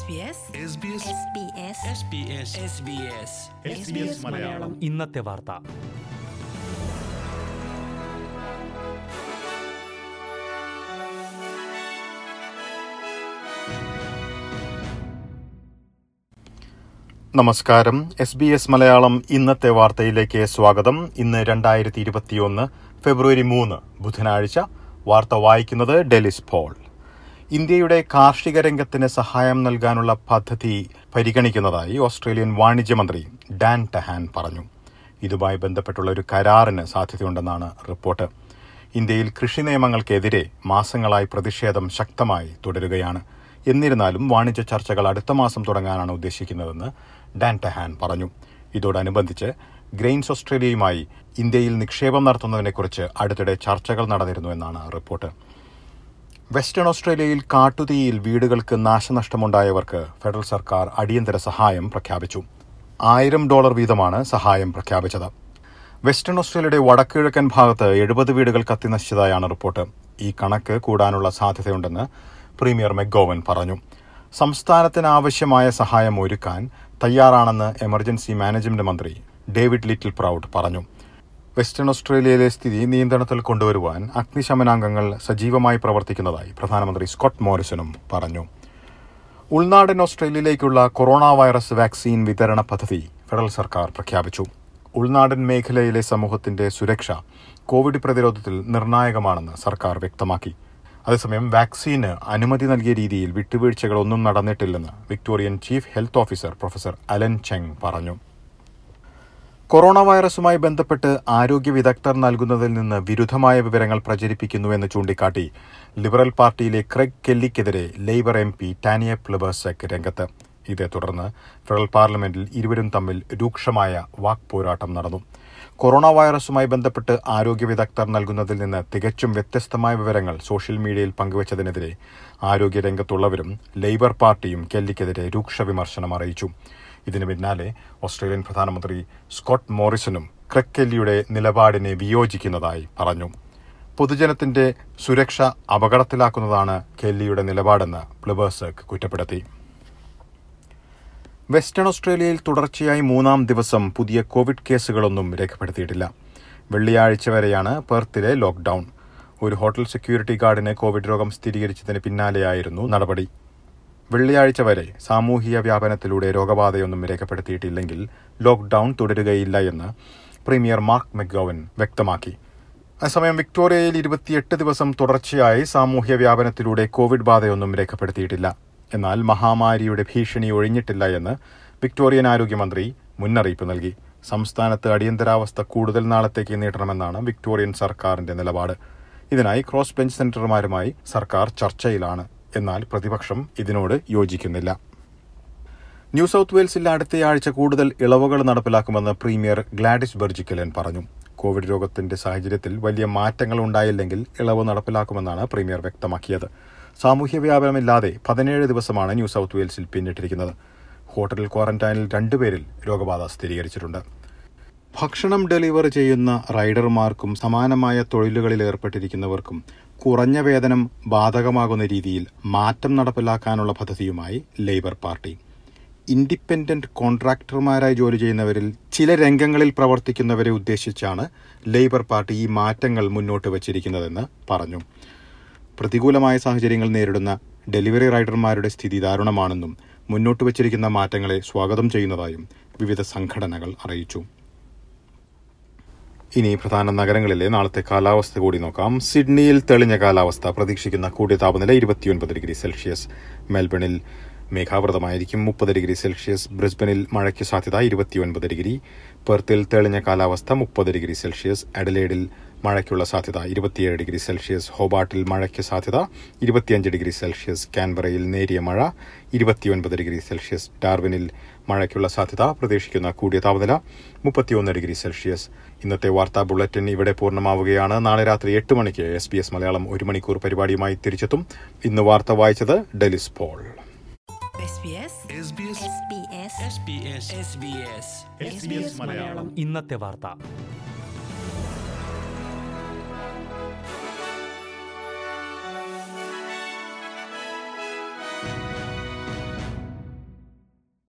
മലയാളം ഇന്നത്തെ വാർത്ത നമസ്കാരം എസ് ബി എസ് മലയാളം ഇന്നത്തെ വാർത്തയിലേക്ക് സ്വാഗതം ഇന്ന് രണ്ടായിരത്തി ഇരുപത്തിയൊന്ന് ഫെബ്രുവരി മൂന്ന് ബുധനാഴ്ച വാർത്ത വായിക്കുന്നത് ഡെലിസ് പോൾ ഇന്ത്യയുടെ കാർഷിക രംഗത്തിന് സഹായം നൽകാനുള്ള പദ്ധതി പരിഗണിക്കുന്നതായി ഓസ്ട്രേലിയൻ വാണിജ്യമന്ത്രി ഡാൻ ടെഹാൻ പറഞ്ഞു ഇതുമായി ബന്ധപ്പെട്ടുള്ള ഒരു കരാറിന് സാധ്യതയുണ്ടെന്നാണ് റിപ്പോർട്ട് ഇന്ത്യയിൽ കൃഷി നിയമങ്ങൾക്കെതിരെ മാസങ്ങളായി പ്രതിഷേധം ശക്തമായി തുടരുകയാണ് എന്നിരുന്നാലും വാണിജ്യ ചർച്ചകൾ അടുത്ത മാസം തുടങ്ങാനാണ് ഉദ്ദേശിക്കുന്നതെന്ന് ഡാൻ ടെഹാൻ പറഞ്ഞു ഇതോടനുബന്ധിച്ച് ഗ്രെയിൻസ് ഓസ്ട്രേലിയയുമായി ഇന്ത്യയിൽ നിക്ഷേപം നടത്തുന്നതിനെക്കുറിച്ച് അടുത്തിടെ ചർച്ചകൾ നടന്നിരുന്നു എന്നാണ് റിപ്പോർട്ട് വെസ്റ്റേൺ ഓസ്ട്രേലിയയിൽ കാട്ടുതീയിൽ വീടുകൾക്ക് നാശനഷ്ടമുണ്ടായവർക്ക് ഫെഡറൽ സർക്കാർ അടിയന്തര സഹായം പ്രഖ്യാപിച്ചു ആയിരം ഡോളർ വീതമാണ് സഹായം പ്രഖ്യാപിച്ചത് വെസ്റ്റേൺ ഓസ്ട്രേലിയയുടെ വടക്കിഴക്കൻ ഭാഗത്ത് എഴുപത് വീടുകൾ കത്തിനശിച്ചതായാണ് റിപ്പോർട്ട് ഈ കണക്ക് കൂടാനുള്ള സാധ്യതയുണ്ടെന്ന് പ്രീമിയർ മെഗോവൻ പറഞ്ഞു സംസ്ഥാനത്തിന് ആവശ്യമായ സഹായം ഒരുക്കാൻ തയ്യാറാണെന്ന് എമർജൻസി മാനേജ്മെന്റ് മന്ത്രി ഡേവിഡ് ലിറ്റിൽ പ്രൌഡ് പറഞ്ഞു വെസ്റ്റേൺ ഓസ്ട്രേലിയയിലെ സ്ഥിതി നിയന്ത്രണത്തിൽ കൊണ്ടുവരുവാൻ അഗ്നിശമനാംഗങ്ങൾ സജീവമായി പ്രവർത്തിക്കുന്നതായി പ്രധാനമന്ത്രി സ്കോട്ട് മോറിസണും പറഞ്ഞു ഉൾനാടൻ ഓസ്ട്രേലിയയിലേക്കുള്ള കൊറോണ വൈറസ് വാക്സിൻ വിതരണ പദ്ധതി ഫെഡറൽ സർക്കാർ പ്രഖ്യാപിച്ചു ഉൾനാടൻ മേഖലയിലെ സമൂഹത്തിന്റെ സുരക്ഷ കോവിഡ് പ്രതിരോധത്തിൽ നിർണായകമാണെന്ന് സർക്കാർ വ്യക്തമാക്കി അതേസമയം വാക്സിന് അനുമതി നൽകിയ രീതിയിൽ വിട്ടുവീഴ്ചകളൊന്നും നടന്നിട്ടില്ലെന്ന് Victorian chief health officer professor Allen Cheng പറഞ്ഞു കൊറോണ വൈറസുമായി ബന്ധപ്പെട്ട് ആരോഗ്യ വിദഗ്ധർ നൽകുന്നതിൽ നിന്ന് വിരുദ്ധമായ വിവരങ്ങൾ പ്രചരിപ്പിക്കുന്നുവെന്ന് ചൂണ്ടിക്കാട്ടി ലിബറൽ പാർട്ടിയിലെ ക്രെഗ് കെല്ലിക്കെതിരെ Labor M P Tanya Plibersek രംഗത്ത് ഇതേ തുടർന്ന് ഫെഡറൽ പാർലമെന്റിൽ ഇരുവരും തമ്മിൽ രൂക്ഷമായ വാക്പോരാട്ടം നടന്നു കൊറോണ വൈറസുമായി ബന്ധപ്പെട്ട് ആരോഗ്യ വിദഗ്ധർ നൽകുന്നതിൽ നിന്ന് തികച്ചും വ്യത്യസ്തമായ വിവരങ്ങൾ സോഷ്യൽ മീഡിയയിൽ പങ്കുവച്ചതിനെതിരെ ആരോഗ്യ രംഗത്തുള്ളവരും ലേബർ പാർട്ടിയും കെല്ലിക്കെതിരെ രൂക്ഷ വിമർശനം അറിയിച്ചു ഇതിന് പിന്നാലെ ഓസ്ട്രേലിയൻ പ്രധാനമന്ത്രി സ്കോട്ട് മോറിസണും ക്രെഗ് കെല്ലിയുടെ നിലപാടിനെ വിയോജിക്കുന്നതായി പറഞ്ഞു പൊതുജനത്തിന്റെ സുരക്ഷ അപകടത്തിലാക്കുന്നതാണ് കെല്ലിയുടെ നിലപാടെന്ന് പ്ലിബേഴ്സക് കുറ്റപ്പെടുത്തി വെസ്റ്റേൺ ഓസ്ട്രേലിയയിൽ തുടർച്ചയായി മൂന്നാം ദിവസം പുതിയ കോവിഡ് കേസുകളൊന്നും രേഖപ്പെടുത്തിയിട്ടില്ല വെള്ളിയാഴ്ച വരെയാണ് പെർത്തിലെ ലോക്ഡൌൺ ഒരു ഹോട്ടൽ സെക്യൂരിറ്റി ഗാർഡിന് കോവിഡ് രോഗം സ്ഥിരീകരിച്ചതിന് പിന്നാലെയായിരുന്നു നടപടി വെള്ളിയാഴ്ച വരെ സാമൂഹിക വ്യാപനത്തിലൂടെ രോഗബാധയൊന്നും രേഖപ്പെടുത്തിയിട്ടില്ലെങ്കിൽ ലോക്ഡൌൺ തുടരുകയില്ല എന്ന് പ്രീമിയർ മാർക്ക് മെഗോവൻ വ്യക്തമാക്കി അതേസമയം വിക്ടോറിയയിൽ ഇരുപത്തിയെട്ട് ദിവസം തുടർച്ചയായി സാമൂഹ്യ വ്യാപനത്തിലൂടെ കോവിഡ് ബാധയൊന്നും രേഖപ്പെടുത്തിയിട്ടില്ല എന്നാൽ മഹാമാരിയുടെ ഭീഷണി ഒഴിഞ്ഞിട്ടില്ല എന്ന് വിക്ടോറിയൻ ആരോഗ്യമന്ത്രി മുന്നറിയിപ്പ് നൽകി സംസ്ഥാനത്ത് അടിയന്തരാവസ്ഥ കൂടുതൽ നാളത്തേക്ക് നീട്ടണമെന്നാണ് വിക്ടോറിയൻ സർക്കാരിന്റെ നിലപാട് ഇതിനായി ക്രോസ് ബെഞ്ച് സെന്ററുമാരുമായി സർക്കാർ ചർച്ചയിലാണ് എന്നാൽ പ്രതിപക്ഷം ഇതിനോട് യോജിക്കുന്നില്ല ന്യൂ സൌത്ത് വെയിൽസിൽ അടുത്തയാഴ്ച കൂടുതൽ ഇളവുകൾ നടപ്പിലാക്കുമെന്ന് പ്രീമിയർ ഗ്ലാഡിസ് ബെർജിക്കലൻ പറഞ്ഞു കോവിഡ് രോഗത്തിന്റെ സാഹചര്യത്തിൽ വലിയ മാറ്റങ്ങൾ ഉണ്ടായില്ലെങ്കിൽ ഇളവ് നടപ്പിലാക്കുമെന്നാണ് പ്രീമിയർ വ്യക്തമാക്കിയത് സാമൂഹ്യ വ്യാപനമില്ലാതെ പതിനേഴ് ദിവസമാണ് ന്യൂ സൌത്ത് വെയിൽസിൽ പിന്നിട്ടിരിക്കുന്നത് ഹോട്ടൽ ക്വാറന്റൈനിൽ രണ്ടുപേരിൽ രോഗബാധ സ്ഥിരീകരിച്ചിട്ടുണ്ട് ഭക്ഷണം ഡെലിവറി ചെയ്യുന്ന റൈഡർമാർക്കും സമാനമായ തൊഴിലുകളിൽ ഏർപ്പെട്ടിരിക്കുന്നവർക്കും കുറഞ്ഞ വേതനം ബാധകമാകുന്ന രീതിയിൽ മാറ്റം നടപ്പിലാക്കാനുള്ള പദ്ധതിയുമായി ലേബർ പാർട്ടി ഇൻഡിപെൻഡന്റ് കോൺട്രാക്ടർമാരായി ജോലി ചെയ്യുന്നവരിൽ ചില രംഗങ്ങളിൽ പ്രവർത്തിക്കുന്നവരെ ഉദ്ദേശിച്ചാണ് ലേബർ പാർട്ടി ഈ മാറ്റങ്ങൾ മുന്നോട്ട് വച്ചിരിക്കുന്നതെന്ന് പറഞ്ഞു പ്രതികൂലമായ സാഹചര്യങ്ങൾ നേരിടുന്ന ഡെലിവറി റൈഡർമാരുടെ സ്ഥിതി ദാരുണമാണെന്നും മുന്നോട്ട് വച്ചിരിക്കുന്ന മാറ്റങ്ങളെ സ്വാഗതം ചെയ്യുന്നതായും വിവിധ സംഘടനകൾ അറിയിച്ചു ഇനി പ്രധാന നഗരങ്ങളിലെ നാളത്തെ കാലാവസ്ഥ കൂടി നോക്കാം സിഡ്നിയിൽ തെളിഞ്ഞ കാലാവസ്ഥ പ്രതീക്ഷിക്കുന്ന കൂടിയ താപനില ഇരുപത്തിയൊൻപത് ഡിഗ്രി സെൽഷ്യസ് മെൽബണിൽ മേഘാവൃതമായിരിക്കും മുപ്പത് ഡിഗ്രി സെൽഷ്യസ് ബ്രിസ്ബനിൽ മഴയ്ക്ക് സാധ്യത ഇരുപത്തിയൊൻപത് ഡിഗ്രി പെർത്തിൽ തെളിഞ്ഞ കാലാവസ്ഥ മുപ്പത് ഡിഗ്രി സെൽഷ്യസ് അഡലേഡിൽ മഴയ്ക്കുള്ള സാധ്യത ഇരുപത്തിയേഴ് ഡിഗ്രി സെൽഷ്യസ് ഹോബാട്ടിൽ മഴയ്ക്ക് സാധ്യത ഇരുപത്തിയഞ്ച് ഡിഗ്രി സെൽഷ്യസ് കാൻബറയിൽ നേരിയ മഴ ഇരുപത്തിയൊൻപത് ഡിഗ്രി സെൽഷ്യസ് ഡാർവിനിൽ മഴയ്ക്കുള്ള സാധ്യത പ്രതീക്ഷിക്കുന്ന കൂടിയ താപനില മുപ്പത്തിയൊന്ന് ഡിഗ്രി സെൽഷ്യസ് ഇന്നത്തെ വാർത്താ ബുള്ളറ്റിൻ ഇവിടെ പൂർണ്ണമാവുകയാണ് നാളെ രാത്രി എട്ട് മണിക്ക് എസ് ബി എസ് മലയാളം ഒരു മണിക്കൂർ പരിപാടിയുമായി തിരിച്ചെത്തും ഇന്ന് വാർത്ത വായിച്ചത് ഡെലിസ് പോൾ SBS ഇന്നത്തെ വാർത്ത